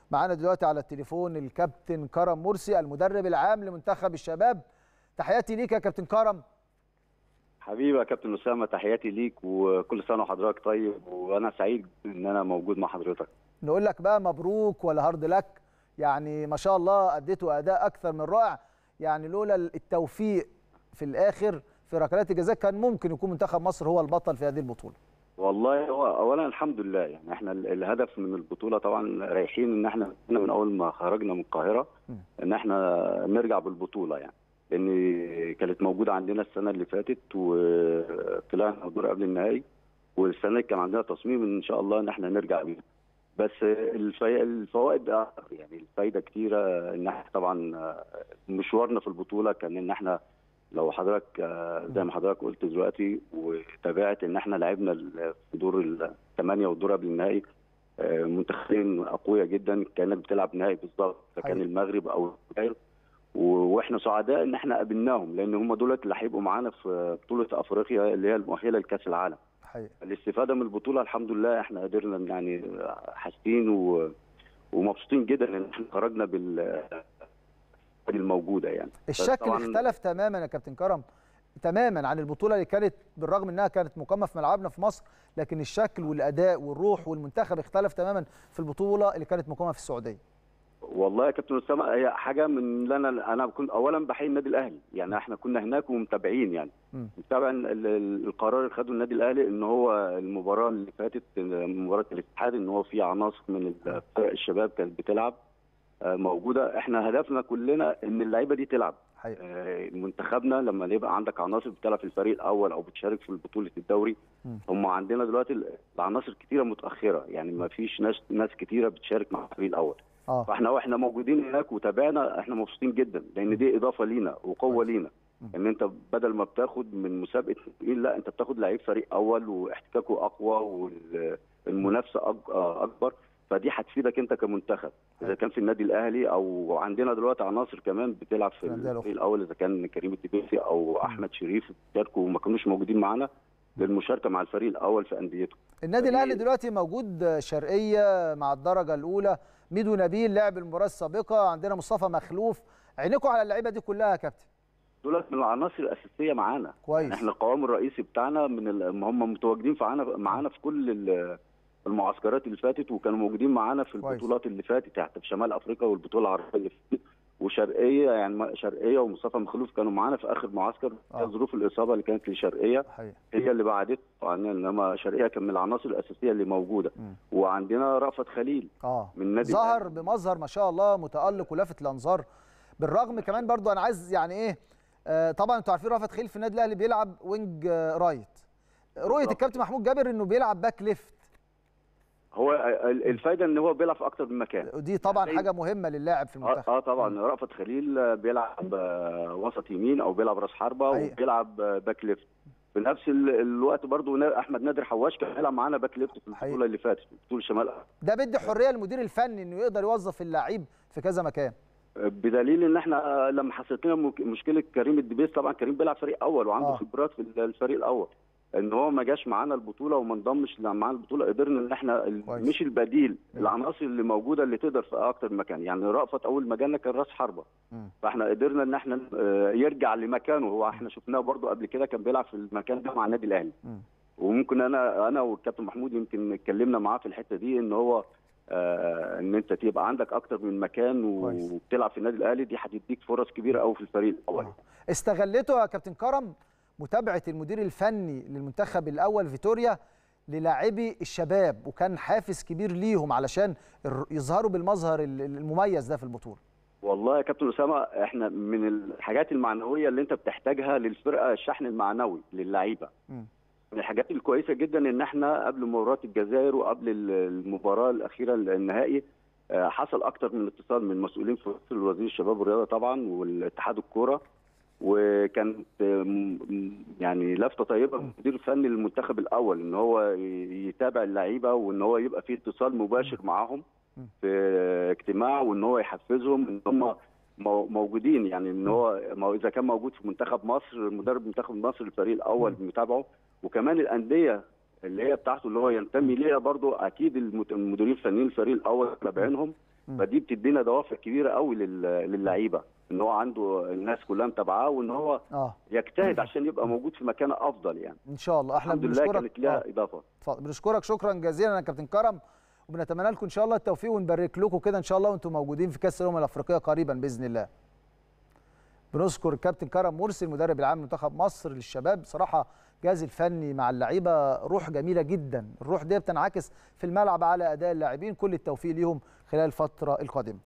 معانا دلوقتي على التليفون الكابتن كرم مرسي المدرب العام لمنتخب الشباب تحياتي ليك يا كابتن كرم حبيبي يا كابتن اسامه تحياتي ليك وكل سنه وحضرتك طيب وانا سعيد ان انا موجود مع حضرتك نقول لك بقى مبروك ولا هارد لك يعني ما شاء الله اديتوا اداء اكثر من رائع يعني لولا التوفيق في الاخر في ركلات الجزاء كان ممكن يكون منتخب مصر هو البطل في هذه البطوله والله هو اولا الحمد لله يعني احنا الهدف من البطوله طبعا رايحين ان احنا من اول ما خرجنا من القاهره ان احنا نرجع بالبطوله يعني لان كانت موجوده عندنا السنه اللي فاتت وطلعنا الدور قبل النهائي والسنه دي كان عندنا تصميم ان شاء الله ان احنا نرجع بيها بس الفوائد يعني الفايده كتيره ان احنا طبعا مشوارنا في البطوله كان ان احنا لو حضرتك زي ما حضرتك قلت دلوقتي وتابعت ان احنا لعبنا في دور الثمانيه والدور قبل النهائي منتخبين اقوياء جدا كانك بتلعب نهائي بالظبط فكان المغرب او الجزائر واحنا سعداء ان احنا قابلناهم لان هم دولت اللي هيبقوا معانا في بطوله افريقيا اللي هي المؤهله لكاس العالم. حقيقة. الاستفاده من البطوله الحمد لله احنا قدرنا يعني حاسين و... ومبسوطين جدا ان احنا خرجنا بال الموجوده يعني الشكل اختلف تماما يا كابتن كرم تماما عن البطوله اللي كانت بالرغم انها كانت مقامه في ملعبنا في مصر لكن الشكل والاداء والروح والمنتخب اختلف تماما في البطوله اللي كانت مقامه في السعوديه والله يا كابتن اسامه هي حاجه من اللي انا انا كنت اولا بحيي النادي الاهلي يعني احنا كنا هناك ومتابعين يعني متابع القرار اللي خده النادي الاهلي ان هو المباراه اللي فاتت مباراه الاتحاد ان هو في عناصر من فرق الشباب كانت بتلعب موجوده احنا هدفنا كلنا ان اللعيبه دي تلعب حقيقة. منتخبنا لما يبقى عندك عناصر بتلعب في الفريق الاول او بتشارك في بطوله الدوري م. هم عندنا دلوقتي العناصر كتيره متاخره يعني ما فيش ناس ناس كتيره بتشارك مع الفريق الاول آه. فاحنا واحنا موجودين هناك وتابعنا احنا مبسوطين جدا لان دي اضافه لينا وقوه لينا ان انت بدل ما بتاخد من مسابقه لا انت بتاخد لعيب فريق اول واحتكاكه اقوى والمنافسه اكبر فدي هتفيدك انت كمنتخب اذا كان في النادي الاهلي او عندنا دلوقتي عناصر كمان بتلعب في الفريق الاول اذا كان كريم الدبيسي او احمد شريف شاركوا وما كانوش موجودين معانا للمشاركه مع الفريق الاول في انديته النادي الاهلي دلوقتي موجود شرقيه مع الدرجه الاولى ميدو نبيل لعب المباراه السابقه عندنا مصطفى مخلوف عينيكم على اللعيبه دي كلها يا كابتن دولت من العناصر الاساسيه معانا كويس يعني احنا القوام الرئيسي بتاعنا من ال... هم متواجدين معانا معانا في كل ال... المعسكرات اللي فاتت وكانوا موجودين معانا في البطولات اللي فاتت تحت في شمال افريقيا والبطوله العربيه اللي فاتت وشرقيه يعني شرقيه ومصطفى مخلوف كانوا معانا في اخر معسكر آه. ظروف الاصابه اللي كانت لشرقيه حقيقة. هي اللي بعدت عننا انما شرقيه كان من العناصر الاساسيه اللي موجوده م. وعندنا رأفت خليل اه من نادي ظهر بمظهر ما شاء الله متالق ولافت الانظار بالرغم كمان برضو انا عايز يعني ايه آه طبعا انتوا عارفين رأفت خليل في النادي الاهلي بيلعب وينج آه رايت رؤيه الكابتن محمود جابر انه بيلعب باك ليفت هو الفايده ان هو بيلعب في اكتر من مكان ودي طبعا يعني حاجه مهمه للاعب في المنتخب اه طبعا رأفت خليل بيلعب وسط يمين او بيلعب راس حربه وبيلعب باك ليفت في نفس الوقت برضو احمد نادر حواش كان بيلعب معانا باك ليفت في البطوله اللي فاتت في بطوله شمال ده بيدي حريه للمدير الفني انه يقدر يوظف اللعيب في كذا مكان بدليل ان احنا لما حصلت لنا مشكله كريم الدبيس طبعا كريم بيلعب فريق اول وعنده آه. خبرات في الفريق الاول ان هو ما جاش معانا البطوله وما انضمش معانا البطوله قدرنا ان احنا كويس. مش البديل العناصر اللي موجوده اللي تقدر في اكتر مكان يعني رأفت اول ما جانا كان راس حربه مم. فاحنا قدرنا ان احنا آه، يرجع لمكانه هو احنا شفناه برضو قبل كده كان بيلعب في المكان ده مع النادي الاهلي مم. وممكن انا انا والكابتن محمود يمكن اتكلمنا معاه في الحته دي ان هو آه ان انت تبقى عندك اكتر من مكان كويس. وبتلعب في النادي الاهلي دي هتديك فرص كبيره قوي في الفريق الاول آه. استغلته يا كابتن كرم متابعه المدير الفني للمنتخب الاول فيتوريا للاعبي الشباب وكان حافز كبير ليهم علشان الر- يظهروا بالمظهر ال- المميز ده في البطوله والله يا كابتن اسامه احنا من الحاجات المعنويه اللي انت بتحتاجها للفرقه الشحن المعنوي للعيبه مم. من الحاجات الكويسه جدا ان احنا قبل مباراه الجزائر وقبل ال- المباراه الاخيره النهائي آه، حصل اكتر من اتصال من مسؤولين في مصر وزير الشباب والرياضه طبعا والاتحاد الكوره وكانت آه، م- م- يعني لفته طيبه من المدير الفني للمنتخب الاول ان هو ي- يتابع اللعيبه وان هو يبقى في اتصال مباشر معاهم في اجتماع وان هو يحفزهم ان هم مو- موجودين يعني ان هو ما- اذا كان موجود في منتخب مصر مدرب منتخب مصر الفريق الاول متابعه وكمان الانديه اللي هي بتاعته اللي هو ينتمي ليها برضو اكيد المت- المديرين الفنيين الفريق الاول متابعينهم فدي بتدينا دوافع كبيره قوي للعيبه ان هو عنده الناس كلها متابعاه وان هو اه يجتهد عشان يبقى موجود في مكان افضل يعني ان شاء الله احنا الحمد لله بنشكرك كانت ليها آه. اضافه اتفضل بنشكرك شكرا جزيلا يا كابتن كرم وبنتمنى لكم ان شاء الله التوفيق ونبارك لكم كده ان شاء الله وانتم موجودين في كاس الامم الافريقيه قريبا باذن الله بنذكر الكابتن كرم مرسي المدرب العام لمنتخب مصر للشباب بصراحه الجهاز الفني مع اللعيبه روح جميله جدا الروح دي بتنعكس في الملعب على اداء اللاعبين كل التوفيق ليهم خلال الفتره القادمه